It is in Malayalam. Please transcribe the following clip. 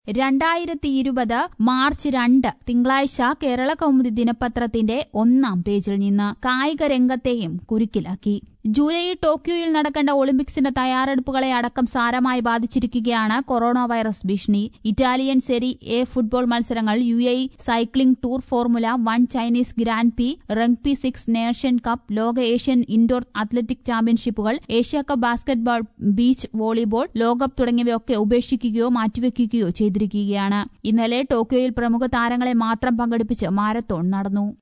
രണ്ടായിരത്തി ഇരുപത് മാർച്ച് രണ്ട് തിങ്കളാഴ്ച കേരള കൗമുദി ദിനപത്രത്തിന്റെ ഒന്നാം പേജിൽ നിന്ന് കായിക രംഗത്തെയും കുരുക്കിലാക്കി ജൂലൈ ടോക്കിയോയിൽ നടക്കേണ്ട ഒളിമ്പിക്സിന്റെ തയ്യാറെടുപ്പുകളെ അടക്കം സാരമായി ബാധിച്ചിരിക്കുകയാണ് കൊറോണ വൈറസ് ഭീഷണി ഇറ്റാലിയൻ സെരി എ ഫുട്ബോൾ മത്സരങ്ങൾ U A cycling tour Formula One Chinese Grand പി റഗ്ബി സിക്സ് നേഷൻ കപ്പ് ലോക ഏഷ്യൻ ഇൻഡോർ അത്ലറ്റിക് ചാമ്പ്യൻഷിപ്പുകൾ Asia cup basketball beach volleyball ലോകകപ്പ് തുടങ്ങിയവയൊക്കെ ഉപേക്ഷിക്കുകയോ മാറ്റിവെക്കുകയോ ചെയ്തിരിക്കുകയാണ് ഇന്നലെ ടോക്കിയോയിൽ പ്രമുഖ താരങ്ങളെ മാത്രം പങ്കെടുപ്പിച്ച് മാരത്തോൺ നടന്നു